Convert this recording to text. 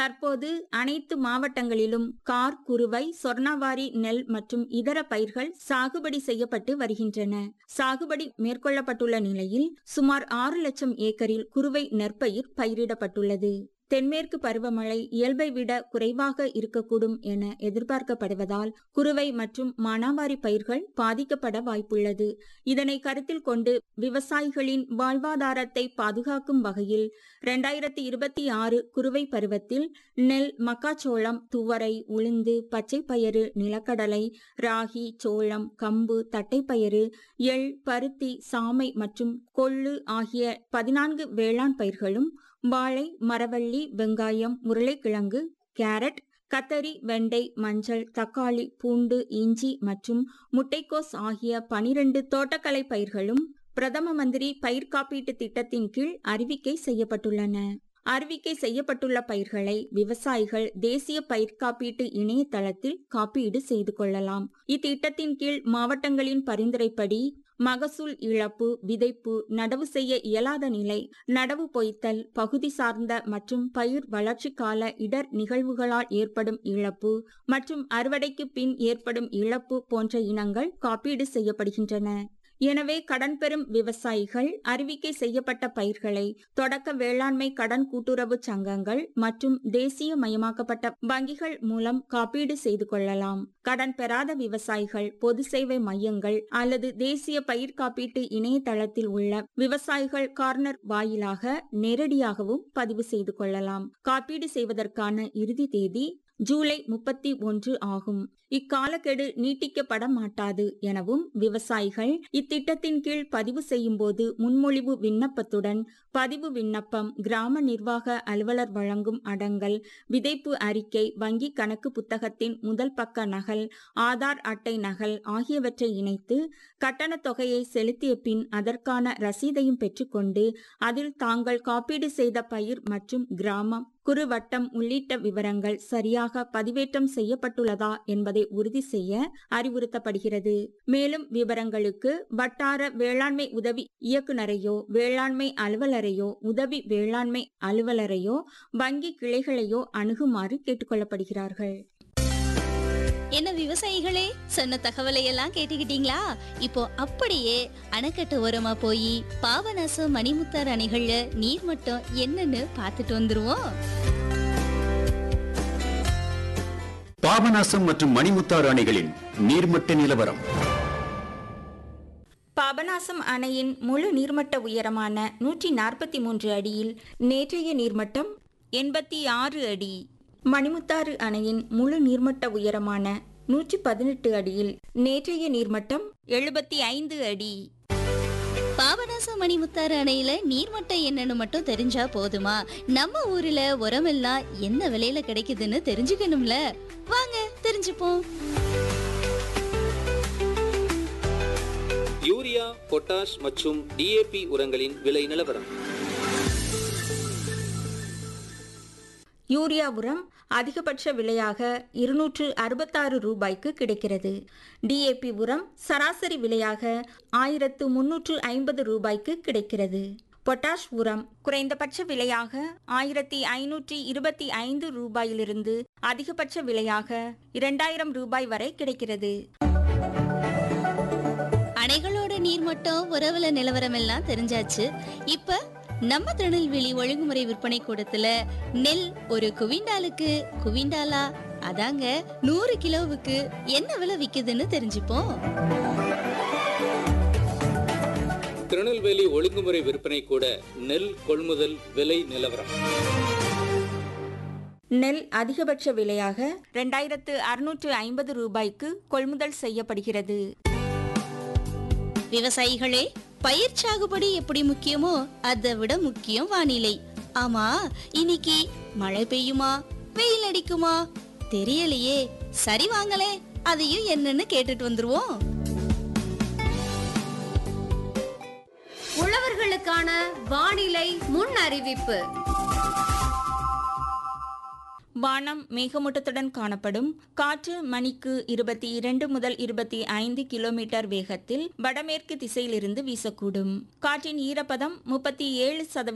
தற்போது அனைத்து மாவட்டங்களிலும் கார் குறுவை சொர்ணாவாரி நெல் மற்றும் இதர பயிர்கள் சாகுபடி செய்யப்பட்டு வருகின்றன சாகுபடி மேற்கொள்ளப்பட்டுள்ள நிலையில் சுமார் ஆறு லட்சம் ஏக்கரில் குறுவை நெற்பயிர் பயிரிடப்பட்டுள்ளது தென்மேற்கு பருவமழை இயல்பை விட குறைவாக இருக்கக்கூடும் என எதிர்பார்க்கப்படுவதால் குறுவை மற்றும் மானாவாரி பயிர்கள் பாதிக்கப்பட வாய்ப்புள்ளது இதனை கருத்தில் கொண்டு விவசாயிகளின் வாழ்வாதாரத்தை பாதுகாக்கும் வகையில் இரண்டாயிரத்தி இருபத்தி ஆறு குறுவை பருவத்தில் நெல் மக்காச்சோளம் துவரை உளுந்து பச்சைப்பயிறு நிலக்கடலை ராகி சோளம் கம்பு தட்டைப்பயிறு எள் பருத்தி சாமை மற்றும் கொள்ளு ஆகிய பதினான்கு வேளாண் பயிர்களும் வாழை மரவள்ளி வெங்காயம் உருளைக்கிழங்கு கேரட் கத்தரி வெண்டை மஞ்சள் தக்காளி பூண்டு இஞ்சி மற்றும் முட்டைக்கோஸ் ஆகிய பனிரெண்டு தோட்டக்கலை பயிர்களும் பிரதம மந்திரி பயிர் காப்பீட்டு திட்டத்தின் கீழ் அறிவிக்கை செய்யப்பட்டுள்ளன அறிவிக்கை செய்யப்பட்டுள்ள பயிர்களை விவசாயிகள் தேசிய பயிர் காப்பீட்டு இணையதளத்தில் காப்பீடு செய்து கொள்ளலாம் இத்திட்டத்தின் கீழ் மாவட்டங்களின் பரிந்துரைப்படி மகசூல் இழப்பு விதைப்பு நடவு செய்ய இயலாத நிலை நடவு பொய்த்தல் பகுதி சார்ந்த மற்றும் பயிர் வளர்ச்சி கால இடர் நிகழ்வுகளால் ஏற்படும் இழப்பு மற்றும் அறுவடைக்கு பின் ஏற்படும் இழப்பு போன்ற இனங்கள் காப்பீடு செய்யப்படுகின்றன எனவே கடன் பெறும் விவசாயிகள் அறிவிக்கை செய்யப்பட்ட பயிர்களை தொடக்க வேளாண்மை கடன் கூட்டுறவு சங்கங்கள் மற்றும் தேசிய மயமாக்கப்பட்ட வங்கிகள் மூலம் காப்பீடு செய்து கொள்ளலாம் கடன் பெறாத விவசாயிகள் பொது சேவை மையங்கள் அல்லது தேசிய பயிர் காப்பீட்டு இணையதளத்தில் உள்ள விவசாயிகள் கார்னர் வாயிலாக நேரடியாகவும் பதிவு செய்து கொள்ளலாம் காப்பீடு செய்வதற்கான இறுதி தேதி ஜூலை முப்பத்தி ஒன்று ஆகும் இக்காலக்கெடு நீட்டிக்கப்பட மாட்டாது எனவும் விவசாயிகள் இத்திட்டத்தின் கீழ் பதிவு செய்யும் போது முன்மொழிவு விண்ணப்பத்துடன் பதிவு விண்ணப்பம் கிராம நிர்வாக அலுவலர் வழங்கும் அடங்கல் விதைப்பு அறிக்கை வங்கி கணக்கு புத்தகத்தின் முதல் பக்க நகல் ஆதார் அட்டை நகல் ஆகியவற்றை இணைத்து கட்டணத் தொகையை செலுத்திய பின் அதற்கான ரசீதையும் பெற்றுக்கொண்டு அதில் தாங்கள் காப்பீடு செய்த பயிர் மற்றும் கிராமம் குறுவட்டம் உள்ளிட்ட விவரங்கள் சரியாக பதிவேற்றம் செய்யப்பட்டுள்ளதா என்பதை உறுதி செய்ய அறிவுறுத்தப்படுகிறது மேலும் விவரங்களுக்கு வட்டார வேளாண்மை உதவி இயக்குனரையோ வேளாண்மை அலுவலரையோ உதவி வேளாண்மை அலுவலரையோ வங்கி கிளைகளையோ அணுகுமாறு கேட்டுக்கொள்ளப்படுகிறார்கள் என்ன விவசாயிகளே சொன்ன தகவலை எல்லாம் கேட்டுக்கிட்டீங்களா இப்போ அப்படியே அணைக்கட்டு ஓரமா போய் பாபநாசம் மணிமுத்தார் அணைகள்ல நீர் மட்டம் என்னன்னு பார்த்துட்டு வந்துருவோம் பாபநாசம் மற்றும் மணிமுத்தாறு அணைகளின் நீர்மட்ட நிலவரம் பாபநாசம் அணையின் முழு நீர்மட்ட உயரமான நூற்றி நாற்பத்தி மூன்று அடியில் நேற்றைய நீர்மட்டம் எண்பத்தி ஆறு அடி மணிமுத்தாறு அணையின் முழு நீர்மட்ட உயரமான நூற்றி பதினெட்டு அடியில் நேற்றைய நீர்மட்டம் எழுபத்தி ஐந்து அடி பாபநாசம் மணிமுத்தாறு அணையில நீர்மட்டம் என்னன்னு மட்டும் தெரிஞ்சா போதுமா நம்ம ஊர்ல உரமெல்லாம் என்ன விலையில கிடைக்குதுன்னு தெரிஞ்சுக்கணும்ல வாங்க தெரிஞ்சுப்போம் யூரியா பொட்டாஷ் மற்றும் டிஏபி உரங்களின் விலை நிலவரம் யூரியா உரம் அதிகபட்ச விலையாக இருநூற்று அறுபத்தாறு ரூபாய்க்கு கிடைக்கிறது டிஏபி உரம் சராசரி விலையாக ஆயிரத்து முன்னூற்று ஐம்பது ரூபாய்க்கு கிடைக்கிறது பொட்டாஷ் உரம் குறைந்தபட்ச விலையாக ஆயிரத்தி ஐநூற்றி இருபத்தி ஐந்து ரூபாயிலிருந்து அதிகபட்ச விலையாக இரண்டாயிரம் ரூபாய் வரை கிடைக்கிறது அணைகளோட நீர்மட்டம் உறவுல நிலவரம் எல்லாம் தெரிஞ்சாச்சு இப்ப நம்ம திருநெல்வேலி ஒழுங்குமுறை விற்பனை கூடத்துல நெல் ஒரு குவிண்டாலுக்கு குவிண்டாலா அதாங்க நூறு கிலோவுக்கு என்ன விலை விக்குதுன்னு தெரிஞ்சுப்போம் திருநெல்வேலி ஒழுங்குமுறை விற்பனை கூட நெல் கொள்முதல் விலை நிலவரம் நெல் அதிகபட்ச விலையாக இரண்டாயிரத்து அறுநூற்று ஐம்பது ரூபாய்க்கு கொள்முதல் செய்யப்படுகிறது விவசாயிகளே பயிர் சாகுபடி எப்படி முக்கியமோ அதை விட முக்கியம் வானிலை ஆமா இன்னைக்கு மழை பெய்யுமா வெயில் அடிக்குமா தெரியலையே சரி வாங்களே அதையும் என்னன்னு கேட்டுட்டு வந்துருவோம் உழவர்களுக்கான வானிலை முன் அறிவிப்பு வானம் மேகமூட்டத்துடன் காணப்படும் காற்று மணிக்கு இருபத்தி இரண்டு முதல் இருபத்தி ஐந்து கிலோமீட்டர் வேகத்தில் வடமேற்கு திசையிலிருந்து வீசக்கூடும் காற்றின் ஈரப்பதம் முப்பத்தி ஏழு சதவீதம்